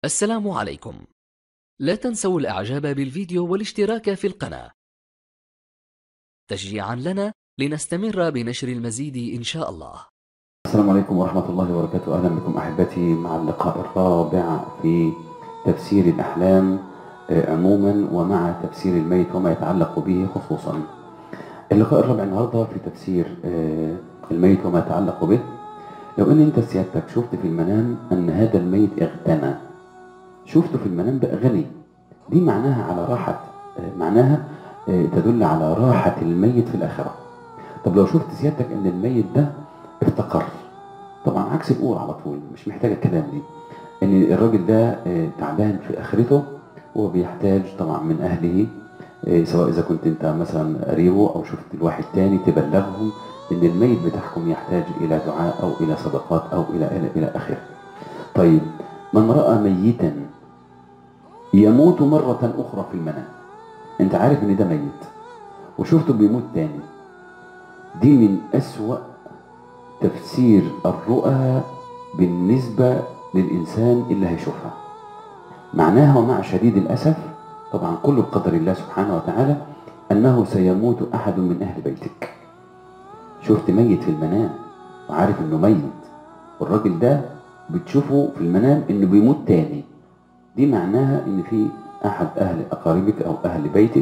السلام عليكم لا تنسوا الاعجاب بالفيديو والاشتراك في القناة تشجيعا لنا لنستمر بنشر المزيد ان شاء الله السلام عليكم ورحمة الله وبركاته أهلا بكم أحبتي مع اللقاء الرابع في تفسير الأحلام آه، عموما ومع تفسير الميت وما يتعلق به خصوصا اللقاء الرابع النهاردة في تفسير آه، الميت وما يتعلق به لو ان انت سيادتك شفت في المنام ان هذا الميت اغتنى شفته في المنام بقى غني دي معناها على راحة آه، معناها آه، تدل على راحة الميت في الآخرة طب لو شفت سيادتك ان الميت ده افتقر طبعا عكس الأولى على طول مش محتاجة الكلام دي ان الراجل ده آه، تعبان في آخرته وبيحتاج طبعا من أهله آه، سواء إذا كنت أنت مثلا قريبه أو شفت الواحد تاني تبلغهم ان الميت بتاعكم يحتاج الى دعاء او الى صدقات او الى الى الى اخره. طيب من راى ميتا يموت مره اخرى في المنام انت عارف ان ده ميت وشفته بيموت تاني دي من اسوا تفسير الرؤى بالنسبه للانسان اللي هيشوفها معناها ومع شديد الاسف طبعا كله بقدر الله سبحانه وتعالى انه سيموت احد من اهل بيتك شفت ميت في المنام وعارف انه ميت والراجل ده بتشوفه في المنام انه بيموت تاني دي معناها ان في احد اهل اقاربك او اهل بيتك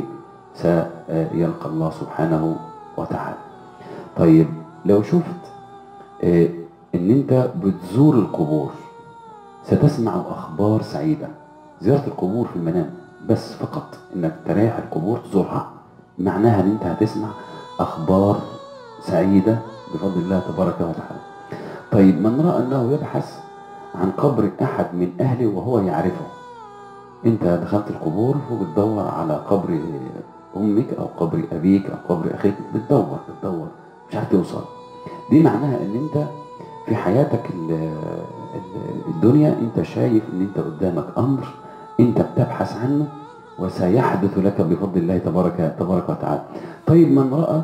سيلقى الله سبحانه وتعالى طيب لو شفت آه، ان انت بتزور القبور ستسمع اخبار سعيده زياره القبور في المنام بس فقط انك تريح القبور تزورها معناها ان انت هتسمع اخبار سعيدة بفضل الله تبارك وتعالى طيب من رأى أنه يبحث عن قبر أحد من أهله وهو يعرفه أنت دخلت القبور وبتدور على قبر أمك أو قبر أبيك أو قبر أخيك بتدور بتدور مش عارف توصل دي معناها أن أنت في حياتك ال- ال- الدنيا أنت شايف أن أنت قدامك أمر أنت بتبحث عنه وسيحدث لك بفضل الله تبارك تبارك وتعالى طيب من رأى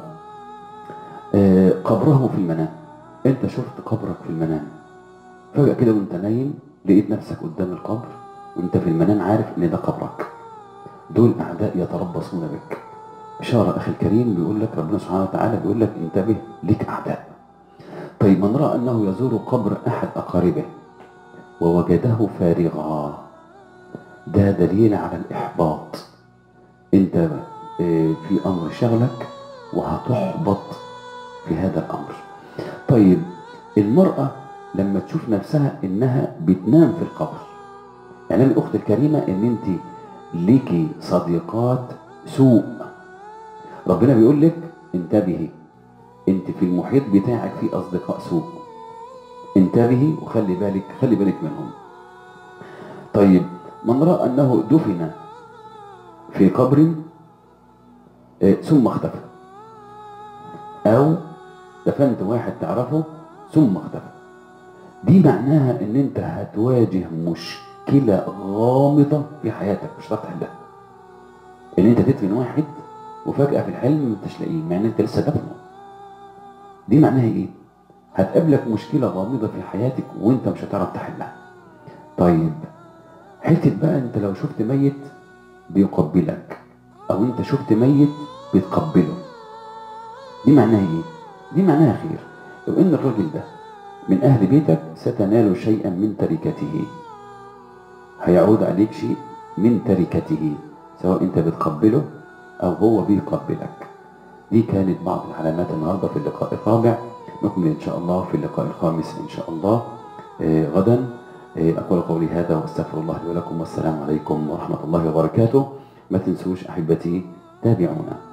آه، قبره في المنام انت شفت قبرك في المنام فجأة كده وانت نايم لقيت نفسك قدام القبر وانت في المنام عارف ان ده قبرك دول اعداء يتربصون بك اشارة اخي الكريم بيقول لك ربنا سبحانه وتعالى بيقول لك انتبه لك اعداء طيب من رأى انه يزور قبر احد اقاربه ووجده فارغا ده دليل على الاحباط انت آه، في امر شغلك وهتحبط في هذا الامر طيب المراه لما تشوف نفسها انها بتنام في القبر اعلمي اختي الكريمه ان انت ليكي صديقات سوء ربنا بيقول لك انتبهي انت في المحيط بتاعك في اصدقاء سوء انتبهي وخلي بالك خلي بالك منهم طيب من راى انه دفن في قبر آه، ثم اختفى او دفنت واحد تعرفه ثم اختفى دي معناها ان انت هتواجه مشكلة غامضة في حياتك مش هتعرف تحلها ان انت تدفن واحد وفجأة في الحلم ما انتش لاقيه مع ان انت لسه دفنه دي معناها ايه هتقابلك مشكلة غامضة في حياتك وانت مش هتعرف تحلها طيب حتة بقى انت لو شفت ميت بيقبلك او انت شفت ميت بتقبله دي معناها ايه دي معناها خير لو ان الراجل ده من اهل بيتك ستنال شيئا من تركته هيعود عليك شيء من تركته سواء انت بتقبله او هو بيقبلك دي كانت بعض العلامات النهارده في اللقاء الرابع نكمل ان شاء الله في اللقاء الخامس ان شاء الله آه غدا آه اقول قولي هذا واستغفر الله لي ولكم والسلام عليكم ورحمه الله وبركاته ما تنسوش احبتي تابعونا